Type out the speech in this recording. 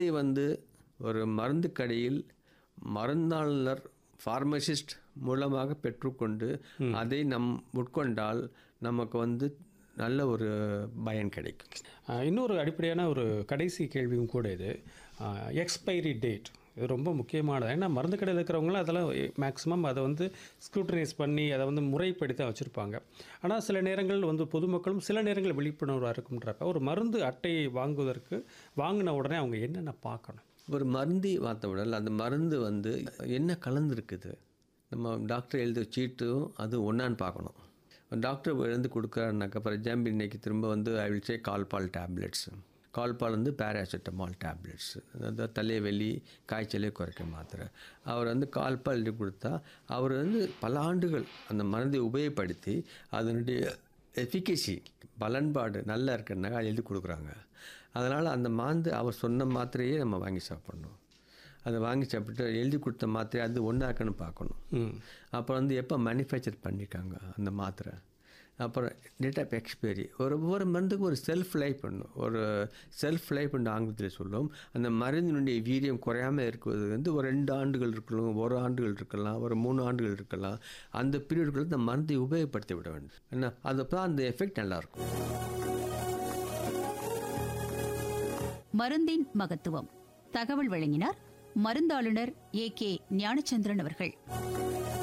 இதை வந்து ஒரு மருந்து கடையில் மருந்தாளர் ஃபார்மசிஸ்ட் மூலமாக பெற்றுக்கொண்டு அதை நம் உட்கொண்டால் நமக்கு வந்து நல்ல ஒரு பயன் கிடைக்கும் ஆஹ் இன்னொரு அடிப்படையான ஒரு கடைசி கேள்வியும் கூட இது எக்ஸ்பைரி டேட் இது ரொம்ப முக்கியமானது ஏன்னா மருந்து கடையில் இருக்கிறவங்களும் அதெல்லாம் மேக்ஸிமம் அதை வந்து ஸ்க்ரூட்டனைஸ் பண்ணி அதை வந்து முறைப்படி தான் வச்சுருப்பாங்க ஆனால் சில நேரங்கள் வந்து பொதுமக்களும் சில நேரங்கள் விழிப்புணர்வாக இருக்கும்ன்றப்ப ஒரு மருந்து அட்டையை வாங்குவதற்கு வாங்கின உடனே அவங்க என்னென்ன பார்க்கணும் ஒரு மருந்தி பார்த்த உடல் அந்த மருந்து வந்து என்ன கலந்துருக்குது நம்ம டாக்டர் எழுதி சீட்டும் அது ஒன்றான்னு பார்க்கணும் டாக்டர் எழுந்து கொடுக்குறாருனாக்கா ஃபார் எக்ஸாம்பிள் இன்றைக்கி திரும்ப வந்து ஐ வில் சே கால்பால் டேப்லெட்ஸ் கால்பால் வந்து பேராசிட்டமால் டேப்லெட்ஸ் அதாவது தலைவலி காய்ச்சலே குறைக்க மாத்திரை அவர் வந்து கால்பால் எழுதி கொடுத்தா அவர் வந்து பல ஆண்டுகள் அந்த மருந்தை உபயோகப்படுத்தி அதனுடைய எஃபிகசி பலன்பாடு நல்லா இருக்குன்னாக்கா அது எழுதி கொடுக்குறாங்க அதனால் அந்த மாந்து அவர் சொன்ன மாத்திரையே நம்ம வாங்கி சாப்பிட்ணும் அதை வாங்கி சாப்பிட்டு எழுதி கொடுத்த மாத்திரை அது ஒன்றா இருக்குன்னு பார்க்கணும் ம் அப்புறம் வந்து எப்போ மேனுஃபேக்சர் பண்ணியிருக்காங்க அந்த மாத்திரை அப்புறம் டேட் ஆஃப் எக்ஸ்பைரி ஒரு ஒவ்வொரு மருந்துக்கும் ஒரு செல்ஃப் லைஃப் பண்ணும் ஒரு செல்ஃப் லைஃப் என்று ஆங்கிலத்தில் சொல்லும் அந்த மருந்தினுடைய வீரியம் குறையாமல் இருக்கிறது வந்து ஒரு ரெண்டு ஆண்டுகள் இருக்கலாம் ஒரு ஆண்டுகள் இருக்கலாம் ஒரு மூணு ஆண்டுகள் இருக்கலாம் அந்த பீரியடுக்குள்ள இந்த மருந்தை உபயோகப்படுத்தி விட வேண்டும் என்ன அது தான் அந்த எஃபெக்ட் நல்லாயிருக்கும் மருந்தின் மகத்துவம் தகவல் வழங்கினார் மருந்தாளுநர் ஏ கே ஞானச்சந்திரன் அவர்கள்